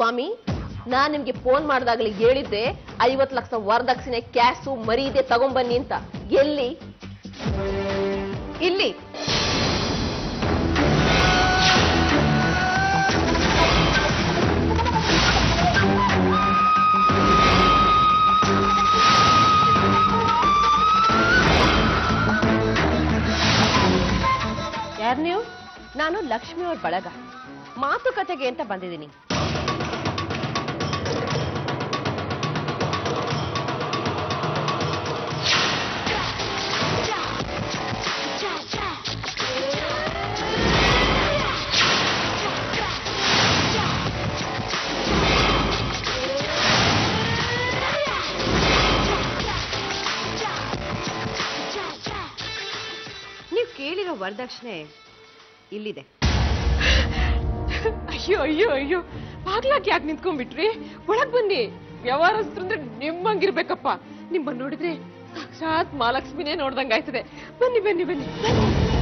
ಸ್ವಾಮಿ ನಾನ್ ನಿಮ್ಗೆ ಫೋನ್ ಮಾಡ್ದಾಗ್ಲಿ ಹೇಳಿದ್ದೆ ಐವತ್ ಲಕ್ಷ ವರದಕ್ಷಿಣೆ ಕ್ಯಾಶು ಮರೀದೆ ತಗೊಂಬನ್ನಿ ಅಂತ ಎಲ್ಲಿ ಇಲ್ಲಿ ಯಾರ್ ನೀವು ನಾನು ಲಕ್ಷ್ಮಿ ಅವ್ರ ಬಳಗ ಮಾತುಕತೆಗೆ ಅಂತ ಬಂದಿದ್ದೀನಿ ನೀವು ಕೇಳಿರೋ ವರದಕ್ಷಿಣೆ ಇಲ್ಲಿದೆ ಅಯ್ಯೋ ಅಯ್ಯೋ ಅಯ್ಯೋ ಬಾಗ್ಲಾಕ್ ಯಾಕೆ ನಿಂತ್ಕೊಂಡ್ಬಿಟ್ರಿ ಒಳಗ್ ಬನ್ನಿ ವ್ಯವಹಾರಸ್ಥರು ಅಂದ್ರೆ ನಿಮ್ಮಂಗಿರ್ಬೇಕಪ್ಪ ನಿಮ್ಮನ್ನ ನೋಡಿದ್ರೆ ಸಾಕ್ಷಾತ್ ಮಹಾಲಕ್ಷ್ಮಿನೇ ನೋಡ್ದಂಗ್ ಆಯ್ತದೆ ಬನ್ನಿ ಬನ್ನಿ ಬನ್ನಿ ಬನ್ನಿ.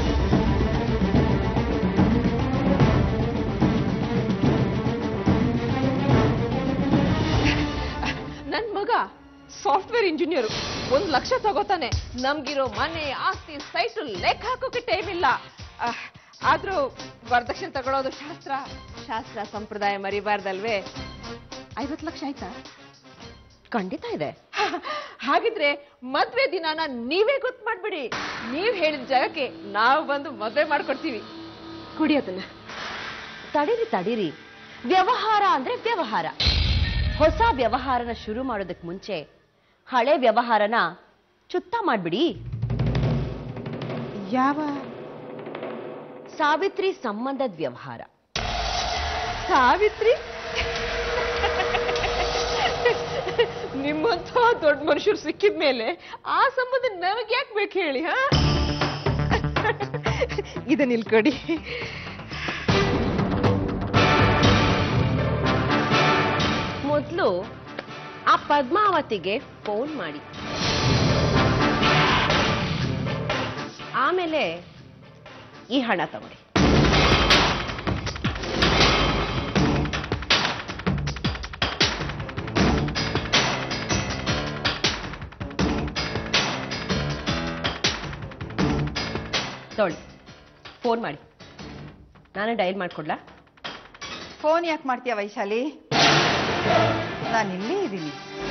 ನನ್ ಮಗ ಸಾಫ್ಟ್ವೇರ್ ಇಂಜಿನಿಯರ್ ಒಂದ್ ಲಕ್ಷ ತಗೋತಾನೆ ನಮ್ಗಿರೋ ಮನೆ ಆಸ್ತಿ ಸೈಟ್ ಲೆಕ್ಕ ಹಾಕೋಕೆ ಟೈಮ್ ಇಲ್ಲ ಆಹ್, ಆದ್ರೂ ವರದಕ್ಷಿಣೆ ತಗೊಳ್ಳೋದು ಶಾಸ್ತ್ರ ಶಾಸ್ತ್ರ ಸಂಪ್ರದಾಯ ಮರಿಬಾರ್ದಲ್ವೇ ಐವತ್ ಲಕ್ಷ ಆಯ್ತಾ ಖಂಡಿತ ಇದೆ ಹಾಗಿದ್ರೆ ಮದ್ವೆ ದಿನಾನ ನೀವೇ ಗೊತ್ತು ಮಾಡ್ಬಿಡಿ ನೀವ್ ಹೇಳಿದ ಜಾಗಕ್ಕೆ ನಾವು ಬಂದು ಮದ್ವೆ ಮಾಡ್ಕೊಡ್ತೀವಿ ಕುಡಿಯೋದನ್ನ ತಡೀರಿ ತಡೀರಿ ವ್ಯವಹಾರ ಅಂದ್ರೆ ವ್ಯವಹಾರ ಹೊಸ ವ್ಯವಹಾರನ ಶುರು ಮಾಡೋದಕ್ಕೆ ಮುಂಚೆ ಹಳೆ ವ್ಯವಹಾರನ ಚುತ್ತ ಮಾಡ್ಬಿಡಿ ಯಾವ ಸಾವಿತ್ರಿ ಸಂಬಂಧದ ವ್ಯವಹಾರ ಸಾವಿತ್ರಿ ನಿಮ್ಮಂತ ದೊಡ್ಡ ಮನುಷ್ಯರು ಸಿಕ್ಕಿದ ಮೇಲೆ ಆ ಸಂಬಂಧ ನಮಗೆ ಯಾಕೆ ಬೇಕು ಹೇಳಿ ಹಾ ಇದನ್ನ ಇಲ್ಲಿ ಕೊಡಿ ಮೊದಲು ಆ ಪದ್ಮಾವತಿಗೆ ಫೋನ್ ಮಾಡಿ ಆಮೇಲೆ ಈ ಹಣ ತಗೊಳ್ಳಿ ತಗೊಳ್ಳಿ ಫೋನ್ ಮಾಡಿ ನಾನೇ ಡಯಲ್ ಮಾಡ್ಕೊಡ್ಲಾ ಫೋನ್ ಯಾಕೆ ಮಾಡ್ತೀಯ ವೈಶಾಲಿ ನಾನು ಇಲ್ಲೇ ಇದ್ದೀನಿ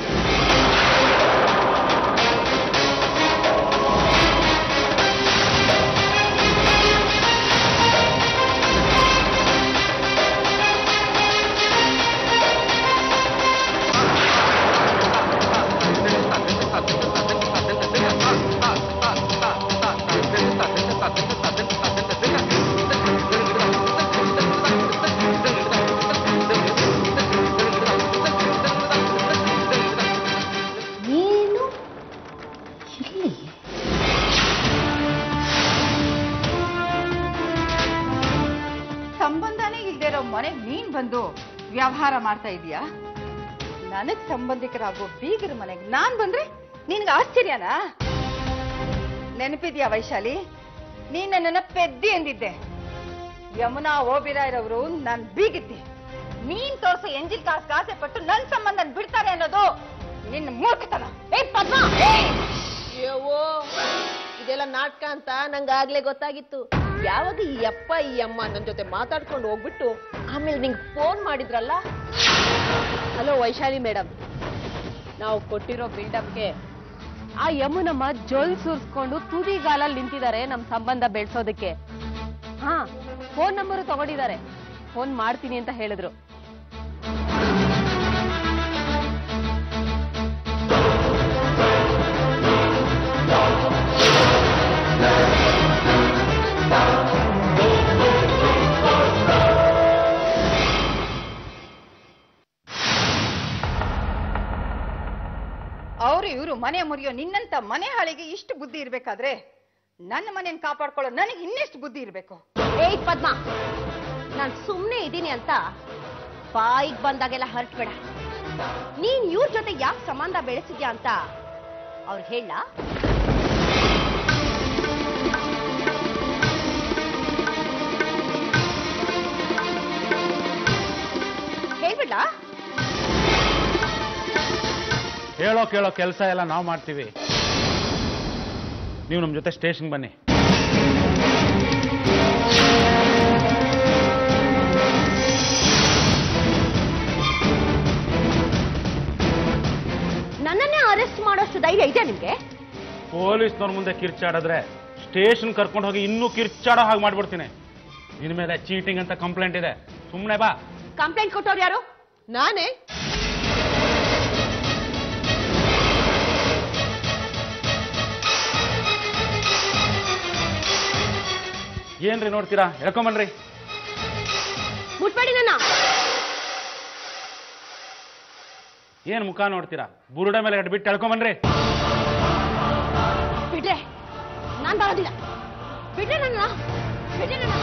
ನೀನು ಇಲ್ಲಿ ಸಂಬಂಧನೇ ಇಲ್ದೇ ಇರೋ ಮನೆಗೆ ನೀನ್ ಬಂದು ವ್ಯವಹಾರ ಮಾಡ್ತಾ ಇದೀಯಾ ನನಗ್ ಸಂಬಂಧಿಕರಾಗೋ ಬೀಗರ ಮನೆಗೆ ನಾನ್ ಬಂದ್ರೆ ನಿನ್ಗೆ ಆಶ್ಚರ್ಯನಾ ನೆನಪಿದ್ಯಾ ವೈಶಾಲಿ ನೀನ್ ನನ್ನನ್ನ ಪೆದ್ದಿ ಎಂದಿದ್ದೆ ಯಮುನಾ ಓಬಿರಾಯ್ರವರು ನನ್ ಬೀಗಿದ್ದೆ ನೀನ್ ತೋರ್ಸೋ ಎಂಜಿಲ್ ಕಾಸ್ ಆಸೆ ಪಟ್ಟು ನನ್ ಸಂಬಂಧನ ಬಿಡ್ತಾರೆ ಅನ್ನೋದು ನಿನ್ನ ಮೂರ್ಖತನ ಏ ಪದ್ಮ ಅಯ್ಯವ್ವೋ ಇದೆಲ್ಲ ನಾಟಕ ಅಂತ ನಂಗಾಗ್ಲೇ ಗೊತ್ತಾಗಿತ್ತು ಯಾವಾಗ ಈ ಅಪ್ಪ ಈ ಅಮ್ಮ ನನ್ ಜೊತೆ ಮಾತಾಡ್ಕೊಂಡು ಹೋಗ್ಬಿಟ್ಟು ಆಮೇಲೆ ನಿಂಗೆ ಫೋನ್ ಮಾಡಿದ್ರಲ್ಲ ಹಲೋ ವೈಶಾಲಿ ಮೇಡಮ್ ನಾವು ಕೊಟ್ಟಿರೋ ಬಿಲ್ಡಪ್ಗೆ ಆ ಯಮುನಮ್ಮ ಜೊಲ್ ಸುರ್ಸ್ಕೊಂಡು ತುದಿಗಾಲಲ್ಲಿ ನಿಂತಿದ್ದಾರೆ ನಮ್ ಸಂಬಂಧ ಬೆಳ್ಸೋದಕ್ಕೆ ಹಾ ಫೋನ್ ನಂಬರು ತಗೊಂಡಿದ್ದಾರೆ ಫೋನ್ ಮಾಡ್ತೀನಿ ಅಂತ ಹೇಳಿದ್ರು ಅವರು ಇವರು ಮನೆ ಮುರಿಯೋ ನಿನ್ನಂತ ಮನೆ ಹಾಳಿಗೆ ಇಷ್ಟು ಬುದ್ಧಿ ಇರ್ಬೇಕಾದ್ರೆ ನನ್ನ ಮನೆಯನ್ನು ಕಾಪಾಡ್ಕೊಳ್ಳೋ ನನಗೆ ಇನ್ನೆಷ್ಟು ಬುದ್ಧಿ ಇರ್ಬೇಕು ಏಯ್ ಪದ್ಮ ನಾನ್ ಸುಮ್ನೆ ಇದ್ದೀನಿ ಅಂತ ಬಾಯಿಗ್ ಬಂದಾಗೆಲ್ಲ ಹರ್ಟ್ಬೇಡ ನೀನ್ ಇವ್ರ ಜೊತೆ ಯಾಕೆ ಸಂಬಂಧ ಬೆಳೆಸಿದ್ಯಾ ಅಂತ ಅವ್ರು ಹೇಳ ಹೇಳ್ಬಿಡ್ಲಾ ಹೇಳೋ ಕೇಳೋ ಕೆಲಸ ಎಲ್ಲ ನಾವು ಮಾಡ್ತೀವಿ ನೀವು ನಮ್ಮ ಜೊತೆ ಸ್ಟೇಷನ್ ಬನ್ನಿ ನನ್ನನ್ನೇ ಅರೆಸ್ಟ್ ಮಾಡೋಷ್ಟು ಧೈರ್ಯ ಇದೆ ನಿಮ್ಗೆ ಪೊಲೀಸ್ನವ್ರ ಮುಂದೆ ಕಿರ್ಚಾಡಿದ್ರೆ ಸ್ಟೇಷನ್ ಕರ್ಕೊಂಡು ಹೋಗಿ ಇನ್ನೂ ಕಿರ್ಚಾಡೋ ಹಾಗೆ ಮಾಡ್ಬಿಡ್ತೀನಿ ನಿನ್ನ ಮೇಲೆ ಚೀಟಿಂಗ್ ಅಂತ ಕಂಪ್ಲೇಂಟ್ ಇದೆ ಸುಮ್ಮನೆ ಬಾ ಕಂಪ್ಲೇಂಟ್ ಕೊಟ್ಟವ್ರು ಯಾರು ನಾನೇ ಏನ್ರಿ ನೋಡ್ತೀರಾ ಹೇಳ್ಕೊಂಬನ್ರಿ ಮುಟ್ಬೇಡಿ ನನ್ನ ಏನ್ ಮುಖ ನೋಡ್ತೀರಾ ಬುರುಡೆ ಮೇಲೆ ಬಿಟ್ಟು ಹೇಳ್ಕೊಂಬನ್ರಿ ಬಿಡ್ರೆ ನಾನ್ ಬರೋದಿಲ್ಲ ಬಿಡ್ರೆ ನನ್ನ ಬಿಡ್ರೆ ನನ್ನ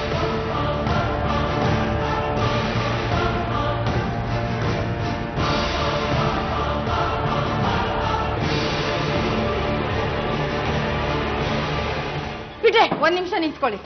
ಬಿಡ್ರೆ ಒಂದ್ ನಿಮಿಷ ನಿಂತ್ಕೊಳ್ಳಿ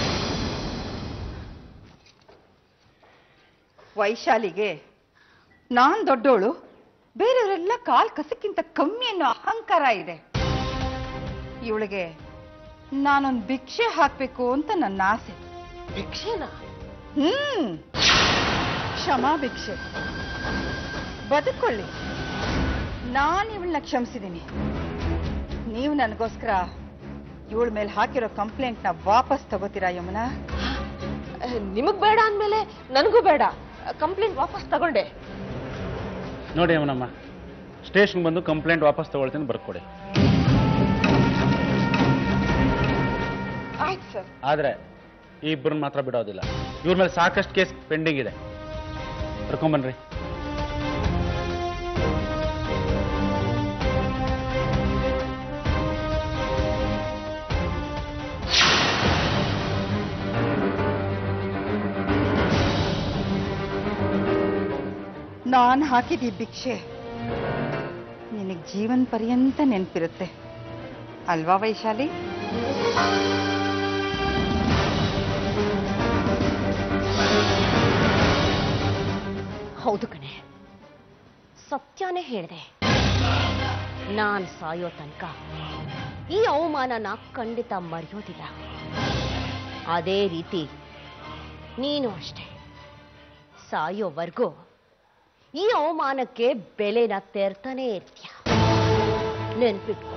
ವೈಶಾಲಿಗೆ ನಾನ್ ದೊಡ್ಡೋಳು ಬೇರೆಯವರೆಲ್ಲ ಕಾಲ್ ಕಸಕ್ಕಿಂತ ಕಮ್ಮಿ ಅನ್ನೋ ಅಹಂಕಾರ ಇದೆ ಇವಳಿಗೆ ನಾನೊಂದ್ ಭಿಕ್ಷೆ ಹಾಕ್ಬೇಕು ಅಂತ ನನ್ನ ಆಸೆ ಭಿಕ್ಷೆನಾ ಹ್ಮ್ ಕ್ಷಮಾ ಭಿಕ್ಷೆ ಬದುಕೊಳ್ಳಿ ನಾನು ಇವಳನ್ನ ಕ್ಷಮಿಸಿದ್ದೀನಿ ನೀವು ನನಗೋಸ್ಕರ ಇವಳ ಮೇಲೆ ಹಾಕಿರೋ ಕಂಪ್ಲೇಂಟ್ನ ವಾಪಸ್ ತಗೋತೀರಾ ಯಮುನಾ ನಿಮಗ್ ಬೇಡ ಅಂದ್ಮೇಲೆ ನನಗೂ ಬೇಡ ಕಂಪ್ಲೇಂಟ್ ವಾಪಸ್ ತಗೊಂಡೆ ನೋಡಿ ಅವನಮ್ಮ ಸ್ಟೇಷನ್ ಬಂದು ಕಂಪ್ಲೇಂಟ್ ವಾಪಸ್ ತಗೊಳ್ತೀನಿ ಬರ್ಕೊಡಿ ಆಯ್ತು ಸರ್ ಆದ್ರೆ ಈ ಇಬ್ಬರನ್ನ ಮಾತ್ರ ಬಿಡೋದಿಲ್ಲ ಇವ್ರ ಮೇಲೆ ಸಾಕಷ್ಟು ಕೇಸ್ ಪೆಂಡಿಂಗ್ ಇದೆ ಕರ್ಕೊಂಬನ್ರಿ ನಾನು ಹಾಕಿದ ಈ ಭಿಕ್ಷೆ ನಿನಗೆ ಜೀವನ್ ಪರ್ಯಂತ ನೆನಪಿರುತ್ತೆ ಅಲ್ವಾ ವೈಶಾಲಿ ಹೌದು ಕಣೆ ಸತ್ಯನೇ ಹೇಳಿದೆ ನಾನ್ ಸಾಯೋ ತನಕ ಈ ಅವಮಾನನ ಖಂಡಿತ ಮರೆಯೋದಿಲ್ಲ ಅದೇ ರೀತಿ ನೀನು ಅಷ್ಟೆ ಸಾಯೋವರೆಗೂ ಈ ಅವಮಾನಕ್ಕೆ ಬೆಲೆನ ತೆರ್ತಾನೆ ಇರ್ತೀಯ ನೆನ್ಪಿಟ್ಕೊ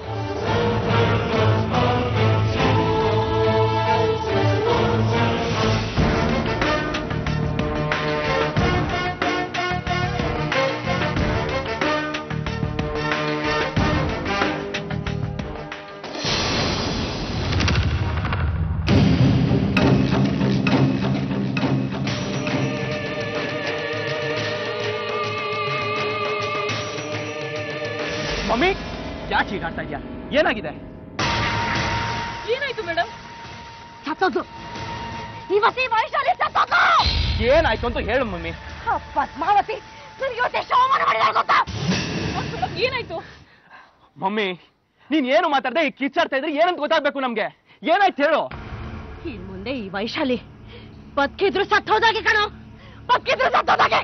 ಮಮ್ಮಿ ಯಾಕೆ ಹೀಗೆ ಆಡ್ತಾ ಇದೆಯಾ ಏನಾಗಿದೆ ಏನಾಯ್ತು ಮೇಡಮ್ ಸತ್ತೋದು ಇವತ್ತೇ ವಯಸ್ಸಲ್ಲಿ ಸತ್ತೋದು ಏನಾಯ್ತು ಅಂತ ಹೇಳು ಮಮ್ಮಿ ಪದ್ಮಾವತಿ ನನಗೆ ಇವತ್ತೆಷ್ಟು ಅವಮಾನ ಮಾಡಿದಾರೆ ಗೊತ್ತಾ ಮೇಡಮ್ ಏನಾಯ್ತು ಮಮ್ಮಿ ನೀನ್ ಏನು ಮಾತಾಡ್ದೆ ಈಗ ಕಿಚ್ಚಾಡ್ತಾ ಇದ್ರೆ ಏನಂತ ಗೊತ್ತಾಗ್ಬೇಕು ನಮ್ಗೆ ಏನಾಯ್ತು ಹೇಳು ಇನ್ ಮುಂದೆ ಈ ವೈಶಾಲಿ ಬದುಕಿದ್ರು ಸತ್ತೋದಾಗೆ ಕಣೋ ಬದುಕಿದ್ರು ಸತ್ತೋದಾಗೆ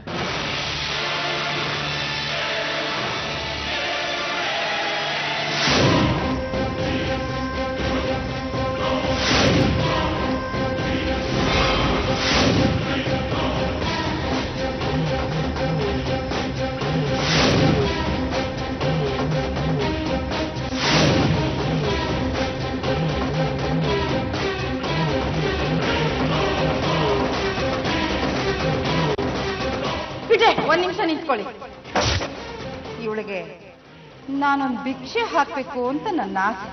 ಬಿಟ್ಟೆ ಒಂದ್ ನಿಮಿಷ ನಿಂತ್ಕೊಳ್ಳಿ ಇವಳಿಗೆ ನಾನೊಂದು ಭಿಕ್ಷೆ ಹಾಕ್ಬೇಕು ಅಂತ ನನ್ನ ಆಸೆ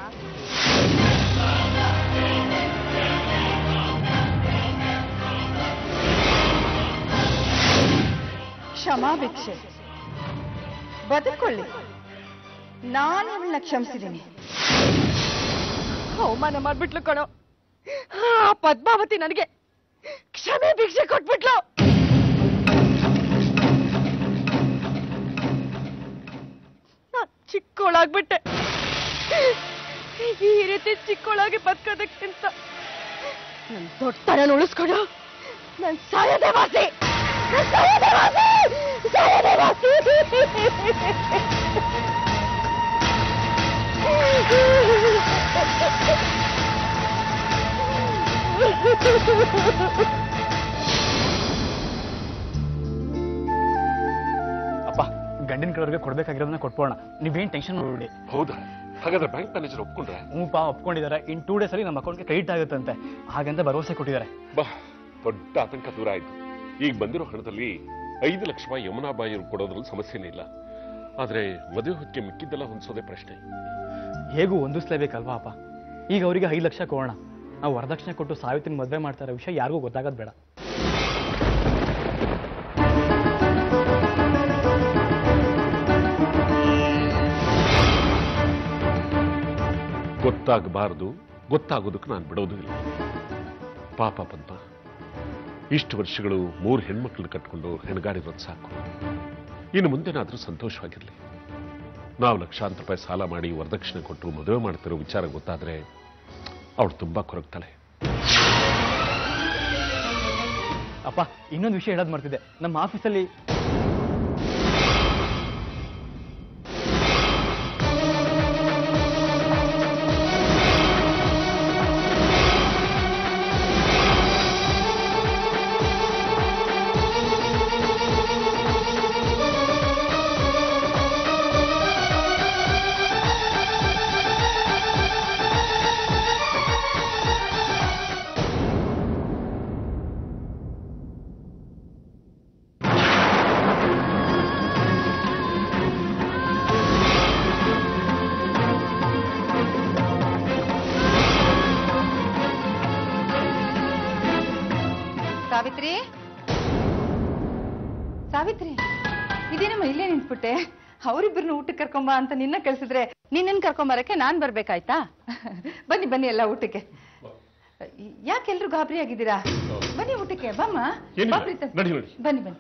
ಕ್ಷಮಾ ಭಿಕ್ಷೆ ಬದುಕೊಳ್ಳಿ ನಾನು ಇವಳನ್ನ ಕ್ಷಮಿಸಿದ್ದೀನಿ ಅವಮಾನ ಮಾಡ್ಬಿಟ್ಲು ಕಣೋ ಆ ಪದ್ಮಾವತಿ ನನಗೆ ಕ್ಷಮೆ ಭಿಕ್ಷೆ ಕೊಟ್ಬಿಟ್ಲು ನಾನ್ ಚಿಕ್ಕೋಳಾಗ್ಬಿಟ್ಟೆ ಈ ರೀತಿ ಚಿಕ್ಕೋಳಾಗಿ ಬದುಕೋದಕ್ಕಿಂತ ನನ್ ದೊಡ್ಡತನ ಉಳಿಸ್ಕೊಡು ನನ್ ಸಾಯದೆ ವಾಸಿ ನನ್ ಸಾಯದೆ ವಾಸಿ ಸಾಯದೆ ವಾಸಿ ಅಪ್ಪ ಗಂಡಿನ ಕಡೆಯವ್ರಿಗೆ ಕೊಡ್ಬೇಕಾಗಿರೋದನ್ನ ಕೊಟ್ಬೋಣ ನೀವೇನ್ ಟೆನ್ಷನ್ ಮಾಡ್ಬೇಡಿ ಹೌದಾ ಹಾಗಾದ್ರೆ ಬ್ಯಾಂಕ್ ಮ್ಯಾನೇಜರ್ ಒಪ್ಕೊಂಡ್ರೆ ಹ್ಞೂಪ್ಪ ಒಪ್ಕೊಂಡಿದ್ದಾರೆ ಇನ್ ಟೂ ಡೇಸ್ ಅಲ್ಲಿ ನಮ್ಮ ಅಕೌಂಟ್ಗೆ ಕ್ರೆಡಿಟ್ ಆಗುತ್ತಂತೆ ಹಾಗಂತ ಭರವಸೆ ಕೊಟ್ಟಿದ್ದಾರೆ ಬಾ ದೊಡ್ಡ ಆತಂಕ ದೂರ ಆಯ್ತು ಈಗ ಬಂದಿರೋ ಹಣದಲ್ಲಿ ಐದು ಲಕ್ಷ ರೂಪಾಯಿ ಯಮುನಾಬಾಯಿ ಕೊಡೋದ್ರಲ್ಲಿ ಸಮಸ್ಯೆನೇ ಇಲ್ಲ ಆದ್ರೆ ಮದುವೆ ಹೊತ್ತಿಗೆ ಮಿಕ್ಕಿದ್ದೆಲ್ಲ ಹೊಂದಿಸೋದೇ ಪ್ರಶ್ನೆ ಹೇಗೂ ಹೊಂದಿಸ್ಲೇಬೇಕಲ್ವಾ ಅಪ್ಪ ಈಗ ಅವರಿಗೆ ಐದು ಲಕ್ಷ ಕೊಡೋಣ ನಾವು ವರದಕ್ಷಿಣೆ ಕೊಟ್ಟು ಸಾವಿತ್ರಿನ ಮದುವೆ ಮಾಡ್ತಾರೆ ವಿಷಯ ಯಾರಿಗೂ ಗೊತ್ತಾಗೋದು ಬೇಡ ಗೊತ್ತಾಗಬಾರದು ಗೊತ್ತಾಗೋದಕ್ಕೆ ನಾನು ಬಿಡೋದು ಇಲ್ಲ ಪಾಪ ಪದ್ಮ ಇಷ್ಟು ವರ್ಷಗಳು ಮೂರು ಹೆಣ್ಮಕ್ಳನ್ನ ಕಟ್ಕೊಂಡು ಹೆಣಗಾಡಿರೋದು ಸಾಕು ಇನ್ನು ಮುಂದೆನಾದ್ರೂ ಸಂತೋಷವಾಗಿರಲಿ ನಾವು ಲಕ್ಷಾಂತರ ರೂಪಾಯಿ ಸಾಲ ಮಾಡಿ ವರದಕ್ಷಿಣೆ ಕೊಟ್ಟು ಮದುವೆ ಮಾಡ್ತಿರೋ ವಿಚಾರ ಗೊತ್ತಾದ್ರೆ ಅವಳು ತುಂಬಾ ಕೊರಗ್ತಾಳೆ ಅಪ್ಪ ಇನ್ನೊಂದು ವಿಷಯ ಹೇಳೋದು ಮಾಡ್ತಿದ್ದೆ ನಮ್ಮ ಆಫೀಸಲ್ಲಿ ಸಾವಿತ್ರಿ ಸಾವಿತ್ರಿ ಇದೇನಮ್ಮ ಇಲ್ಲೇ ನಿಂತ್ಬಿಟ್ಟೆ ಅವರಿಬ್ಬರನ್ನ ಊಟಕ್ಕೆ ಕರ್ಕೊಂಬ ಅಂತ ನಿನ್ನ ಕಳ್ಸಿದ್ರೆ ನಿನ್ನನ್ ಕರ್ಕೊಂಬರಕ್ಕೆ ನಾನ್ ಬರ್ಬೇಕಾಯ್ತಾ ಬನ್ನಿ ಬನ್ನಿ ಎಲ್ಲ ಊಟಕ್ಕೆ ಯಾಕೆಲ್ರು ಗಾಬರಿ ಆಗಿದ್ದೀರಾ ಬನ್ನಿ ಊಟಕ್ಕೆ ಬಮ್ಮ ಏನಿಲ್ಲ, ಬಾ ಪ್ರೀತಮ್. ನಡಿ, ನಡಿ. ಬನ್ನಿ ಬನ್ನಿ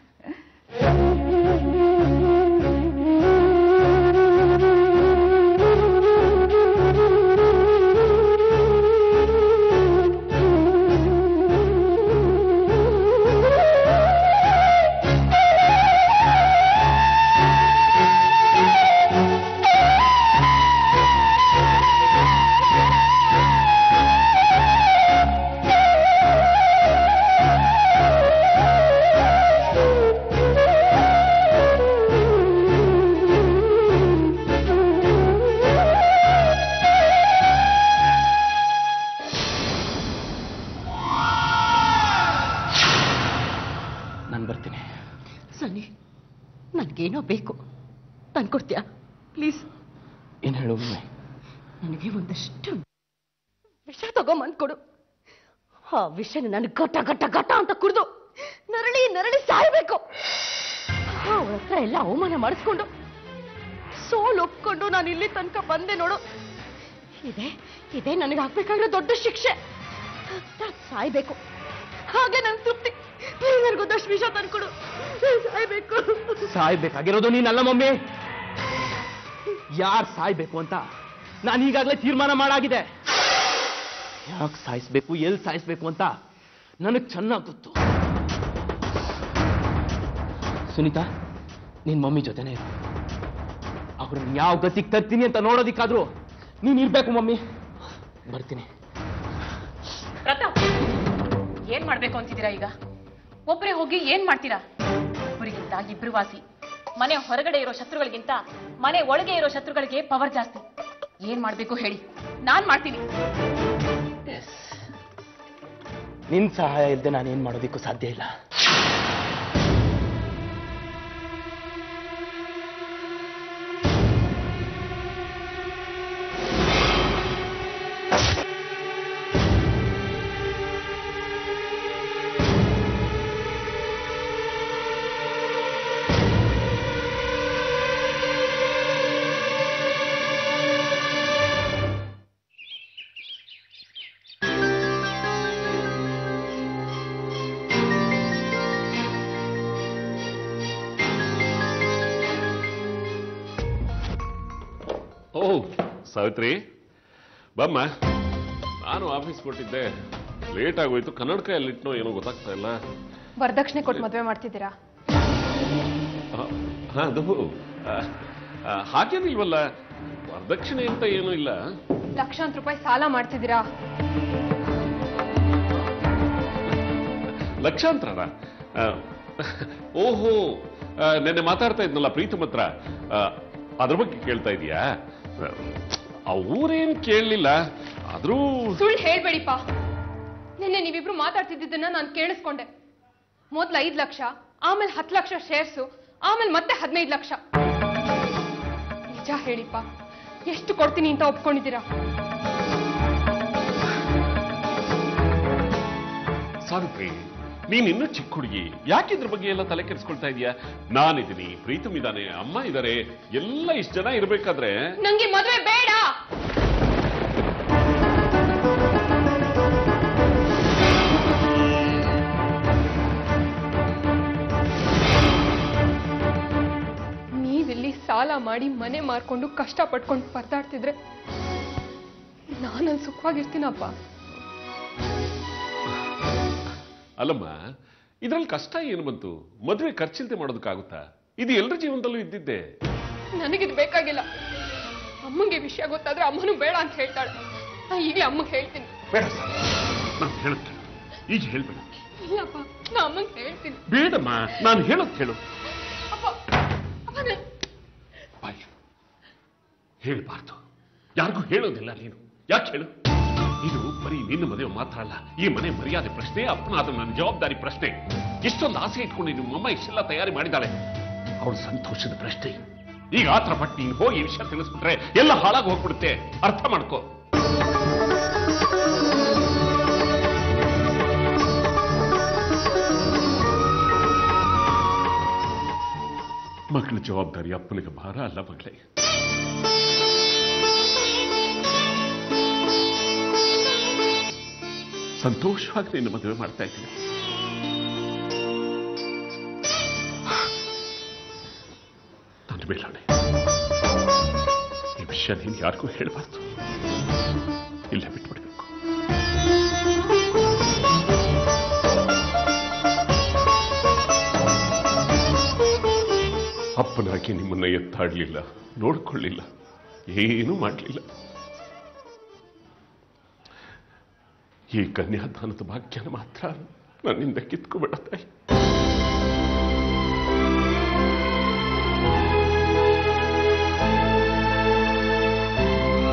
ನಾನು ಬರ್ತೀನಿ ಸನ್ನಿ ನನ್ಗೇನೋ ಬೇಕು ತಂದ್ಕೊಡ್ತೀಯಾ ಪ್ಲೀಸ್ ಏನು ಹೇಳು ಒಮ್ಮೆ ನನಗೆ ಒಂದಷ್ಟು ವಿಷ ತಗೊಂಬಂದ್ ಕೊಡು ಆ ವಿಷನ ನನಗೆ ಗಟ್ಟ ಗಟ್ಟ ಗಟ್ಟ ಅಂತ ಕುಡ್ದು ನರಳಿ ನರಳಿ ಸಾಯ್ಬೇಕು ಅವಳ ಹತ್ರ ಎಲ್ಲ ಅವಮಾನ ಮಾಡಿಸ್ಕೊಂಡು ಸೋಲ್ ಒಪ್ಕೊಂಡು ನಾನು ಇಲ್ಲಿ ತನಕ ಬಂದೆ ನೋಡು ಇದೇ ಇದೇ ನನಗೆ ಹಾಕ್ಬೇಕಾಗಿರೋ ದೊಡ್ಡ ಶಿಕ್ಷೆ ನಾನ್ ಸಾಯ್ಬೇಕು ಹಾಗೆ ನನ್ ತೃಪ್ತಿ ನನಗೊಂದಷ್ಟು ವಿಷ ತಂದ್ಕೊಡು ಸಾಯ್ಬೇಕು ಸಾಯ್ಬೇಕಾಗಿರೋದು ನೀನಲ್ಲ ಮಮ್ಮಿ ಯಾರು ಸಾಯ್ಬೇಕು ಅಂತ ನಾನು ಈಗಾಗಲೇ ತೀರ್ಮಾನ ಮಾಡಾಗಿದೆ ಯಾಕೆ ಸಾಯಿಸ್ಬೇಕು ಎಲ್ಲಿ ಸಾಯಿಸ್ಬೇಕು ಅಂತ ನನಗೆ ಚೆನ್ನಾಗಿ ಗೊತ್ತು ಸುನೀತಾ ನಿನ್ ಮಮ್ಮಿ ಜೊತೆನೇ ಇರು ಅವ್ರನ್ನ ಯಾವ ಗತಿಗೆ ತರ್ತೀನಿ ಅಂತ ನೋಡೋದಿಕ್ಕಾದ್ರೂ ನೀನ್ ಇರ್ಬೇಕು ಮಮ್ಮಿ ಬರ್ತೀನಿ ಪ್ರತಾಪ್ ಏನ್ ಮಾಡ್ಬೇಕು ಅಂತಿದ್ದೀರಾ ಈಗ ಒಬ್ರೇ ಹೋಗಿ ಏನ್ ಮಾಡ್ತೀರಾ ಒಬ್ಬರಿಗಿಂತ ಇಬ್ರು ವಾಸಿ ಮನೆ ಹೊರಗಡೆ ಇರೋ ಶತ್ರುಗಳಿಗಿಂತ ಮನೆ ಒಳಗೆ ಇರೋ ಶತ್ರುಗಳಿಗೆ ಪವರ್ ಜಾಸ್ತಿ ಏನ್ ಮಾಡ್ಬೇಕು ಹೇಳಿ ನಾನ್ ಮಾಡ್ತೀನಿ ನಿನ್ ಸಹಾಯ ಇಲ್ಲದೆ ನಾನೇನ್ ಮಾಡೋದಿಕ್ಕೂ ಸಾಧ್ಯ ಇಲ್ಲ ಓ ಸಾವಿತ್ರಿ ಬಮ್ಮ ನಾನು ಆಫೀಸ್ ಕೊಟ್ಟಿದ್ದೆ ಲೇಟ್ ಆಗೋಯ್ತು ಕನ್ನಡಕ ಎಲ್ಲಿಟ್ನೋ ಏನೋ ಗೊತ್ತಾಗ್ತಾ ಇಲ್ಲ ವರದಕ್ಷಿಣೆ ಕೊಟ್ಟು ಮದುವೆ ಮಾಡ್ತಿದ್ದೀರಾ ಆ, ಹಾ, ಅದು ಆ, ಆ, ಹಾಗೇನಿಲ್ವಲ್ಲ ವರದಕ್ಷಿಣೆ ಅಂತ ಏನೂ ಇಲ್ಲ ಲಕ್ಷಾಂತರ ರೂಪಾಯಿ ಸಾಲ ಮಾಡ್ತಿದ್ದೀರಾ ಲಕ್ಷಾಂತರನ ಆ, ಓಹೋ ಆ, ನೆನ್ನೆ ಮಾತಾಡ್ತಾ ಇದ್ನಲ್ಲ ಪ್ರೀತಮ್ ಹತ್ರ ಆ, ಅದ್ರ ಬಗ್ಗೆ ಕೇಳ್ತಾ ಇದೀಯಾ ಅವ್ರೇನ್ ಕೇಳಲಿಲ್ಲ ಆದ್ರೂ ಸುಳ್ಳು ಹೇಳ್ಬೇಡಿಪ್ಪ ನಿನ್ನೆ ನೀವಿಬ್ರು ಮಾತಾಡ್ತಿದ್ದನ್ನ ನಾನು ಕೇಳಿಸ್ಕೊಂಡೆ ಮೊದ್ಲು ಐದ್ ಲಕ್ಷ ಆಮೇಲೆ ಹತ್ತು ಲಕ್ಷ ಶೇರ್ಸು ಆಮೇಲೆ ಮತ್ತೆ ಹದಿನೈದು ಲಕ್ಷ ನಿಜ ಹೇಳಿಪ್ಪ ಎಷ್ಟು ಕೊಡ್ತೀನಿ ಅಂತ ಒಪ್ಕೊಂಡಿದ್ದೀರಾ ಸಾವಿತ್ರಿ ನೀನ್ ಇನ್ನೂ ಚಿಕ್ಕ ಹುಡುಗಿ ಯಾಕೆ ಇದ್ರ ಬಗ್ಗೆ ಎಲ್ಲ ತಲೆ ಕೆಡಿಸ್ಕೊಳ್ತಾ ಇದೀಯಾ ನಾನಿದ್ದೀನಿ ಪ್ರೀತಮ್ ಇದ್ದಾನೆ ಅಮ್ಮ ಇದಾರೆ ಎಲ್ಲ ಇಷ್ಟು ಜನ ಇರ್ಬೇಕಾದ್ರೆ ನಂಗೆ ಮದುವೆ ಬೇಡ ನೀವಿಲ್ಲಿ ಸಾಲ ಮಾಡಿ ಮನೆ ಮಾರ್ಕೊಂಡು ಕಷ್ಟ ಪಟ್ಕೊಂಡು ಪರದಾಡ್ತಿದ್ರೆ ನಾನಲ್ಲಿ ಸುಖವಾಗಿರ್ತೀನಪ್ಪ ಅಲ್ಲಮ್ಮ ಇದ್ರಲ್ಲಿ ಕಷ್ಟ ಏನು ಬಂತು ಮದುವೆ ಖರ್ಚಿಲ್ತೆ ಮಾಡೋದಕ್ಕಾಗುತ್ತಾ ಇದು ಎಲ್ಲರ ಜೀವನದಲ್ಲೂ ಇದ್ದಿದ್ದೆ ನನಗಿದು ಬೇಕಾಗಿಲ್ಲ ಅಮ್ಮಂಗೆ ವಿಷಯ ಗೊತ್ತಾದ್ರೆ ಅಮ್ಮನೂ ಬೇಡ ಅಂತ ಹೇಳ್ತಾಳೆ ನಾ ಈಗಲೇ ಅಮ್ಮಗೆ ಹೇಳ್ತೀನಿ ಬೇಡ ಸರ್ ನಾನು ಹೇಳುತ್ತೆ ಈಗ ಹೇಳ್ಬೇಡ ಇಲ್ಲಪ್ಪ ನಾ ಅಮ್ಮಂಗೆ ಹೇಳ್ತೀನಿ ಬೇಡಮ್ಮ ನಾನು ಹೇಳೋದು ಹೇಳು ಅಪ್ಪ ಅಪ್ಪ ನನ್- ಬಾಯ್ ಹೇಳ್ಬಾರ್ದು ಯಾರಿಗೂ ಹೇಳೋದಿಲ್ಲ ನೀನು ಯಾಕೆ ಹೇಳು ಇದು ಬರೀ ನಿನ್ನ ಮದುವೆ ಮಾತ್ರ ಅಲ್ಲ ಈ ಮನೆ ಮರ್ಯಾದೆ ಪ್ರಶ್ನೆ ಅಪ್ಪನಾದ ನನ್ನ ಜವಾಬ್ದಾರಿ ಪ್ರಶ್ನೆ ಇಷ್ಟೊಂದು ಆಸೆ ಇಟ್ಕೊಂಡು ನಿಮ್ಮ ಅಮ್ಮ ಇಷ್ಟೆಲ್ಲ ತಯಾರಿ ಮಾಡಿದ್ದಾಳೆ ಅವಳ ಸಂತೋಷದ ಪ್ರಶ್ನೆ ಈಗ ಆತರ ಪಟ್ಟು ನೀನು ಹೋಗಿ ಈ ವಿಷಯ ತಿಳಿಸ್ಬಿಟ್ರೆ ಎಲ್ಲ ಹಾಳಾಗಿ ಹೋಗ್ಬಿಡುತ್ತೆ ಅರ್ಥ ಮಾಡ್ಕೋ ಮಕ್ಕಳ ಜವಾಬ್ದಾರಿ ಅಪ್ಪನಿಗೆ ಭಾರ ಅಲ್ಲ ಮಗಳೇ ಸಂತೋಷವಾಗಿ ನಿನ್ನ ಮದುವೆ ಮಾಡ್ತಾ ಇದ್ದೀನಿ ನನ್ನ ಮೇಲಾಣೆ ಈ ವಿಷಯ ನೀನು ಯಾರಿಗೂ ಹೇಳಬಾರ್ದು ಇಲ್ಲೇ ಬಿಟ್ಬಿಡ್ಬೇಕು ಅಪ್ಪನಾಗಿ ನಿಮ್ಮನ್ನ ಎತ್ತಾಡ್ಲಿಲ್ಲ ನೋಡ್ಕೊಳ್ಳಿಲ್ಲ ಏನೂ ಮಾಡಲಿಲ್ಲ ಈ ಕನ್ಯಾದಾನದ ಭಾಗ್ಯನ ಮಾತ್ರ ನನ್ನಿಂದ ಕಿತ್ಕೊಬೇಡ ತಾಯಿ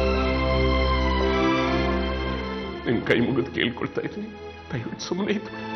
ನಿನ್ ಕೈ ಮುಗಿದು ಕೇಳ್ಕೊಳ್ತಾ ಇದ್ದೀನಿ ದಯವಿಟ್ಟು ಸುಮ್ಮನೆ ಇದ್ದು